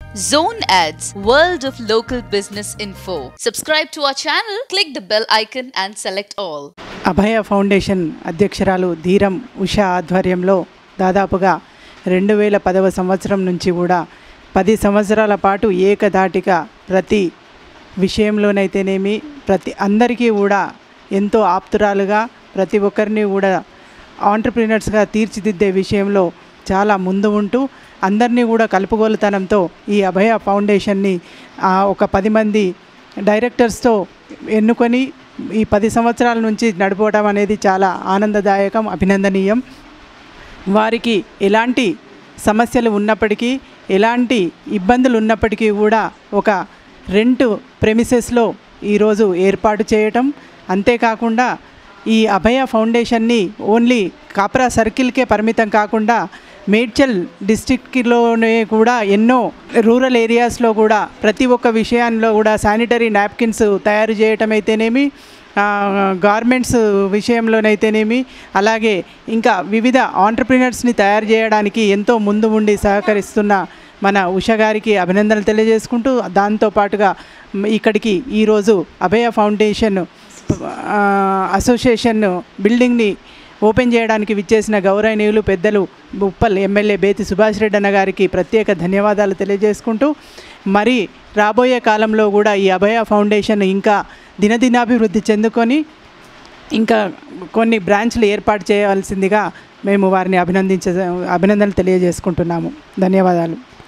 Zone Ads, World of Local Business Info. Subscribe to our channel, click the bell icon and select all. Abhaya foundation అధ్యక్షురాలు ధీరం ఉషా ఆధ్వర్యంలో దాదాపుగా రెండు వేల పదవ సంవత్సరం నుంచి కూడా పది సంవత్సరాల పాటు ఏకధాటిగా ప్రతి విషయంలోనైతేనేమి ప్రతి అందరికీ కూడా ఎంతో ఆప్తురాలుగా ప్రతి ఒక్కరిని కూడా ఆంటర్ప్రినర్స్గా తీర్చిదిద్దే విషయంలో చాలా ముందు ఉంటూ అందరినీ కూడా కలుపుగోలుతనంతో ఈ అభయ ఫౌండేషన్ని ఆ, ఒక పది మంది డైరెక్టర్స్తో ఎన్నుకొని ఈ పది సంవత్సరాల నుంచి నడపడం అనేది చాలా ఆనందదాయకం అభినందనీయం వారికి ఎలాంటి సమస్యలు ఉన్నప్పటికీ ఎలాంటి ఇబ్బందులు ఉన్నప్పటికీ కూడా ఒక రెంట్ ప్రెమిసెస్లో ఈరోజు ఏర్పాటు చేయటం అంతేకాకుండా ఈ అభయ ఫౌండేషన్ని ఓన్లీ కాప్రా సర్కిల్కే పరిమితం కాకుండా మేడ్చల్ డిస్టిక్లోనే కూడా ఎన్నో రూరల్ ఏరియాస్లో కూడా ప్రతి ఒక్క విషయాల్లో కూడా శానిటరీ నాప్కిన్స్ తయారు చేయటం అయితేనేమి ఆ, గార్మెంట్స్ విషయంలోనైతేనేమి అలాగే ఇంకా వివిధ ఆంటర్ప్రినర్స్ని తయారు చేయడానికి ఎంతో ముందు ఉండి సహకరిస్తున్న మన ఉష గారికి అభినందనలు తెలియజేసుకుంటూ దాంతోపాటుగా మ్, ఇక్కడికి ఈరోజు అభయ ఫౌండేషన్ ఆ, అసోసియేషన్ బిల్డింగ్ని ఓపెన్ చేయడానికి విచ్చేసిన గౌరవనీయులు పెద్దలు ఉప్పల్ ఎమ్మెల్యే బేతి సుభాష్ రెడ్డి అన్న గారికి ప్రత్యేక ధన్యవాదాలు తెలియజేసుకుంటూ మరి రాబోయే కాలంలో కూడా ఈ అభయ ఫౌండేషన్ ఇంకా దినదినాభివృద్ధి చెందుకొని ఇంకా కొన్ని బ్రాంచ్లు ఏర్పాటు చేయవలసిందిగా మేము వారిని అభినందించ అభినందనలు తెలియజేసుకుంటున్నాము ధన్యవాదాలు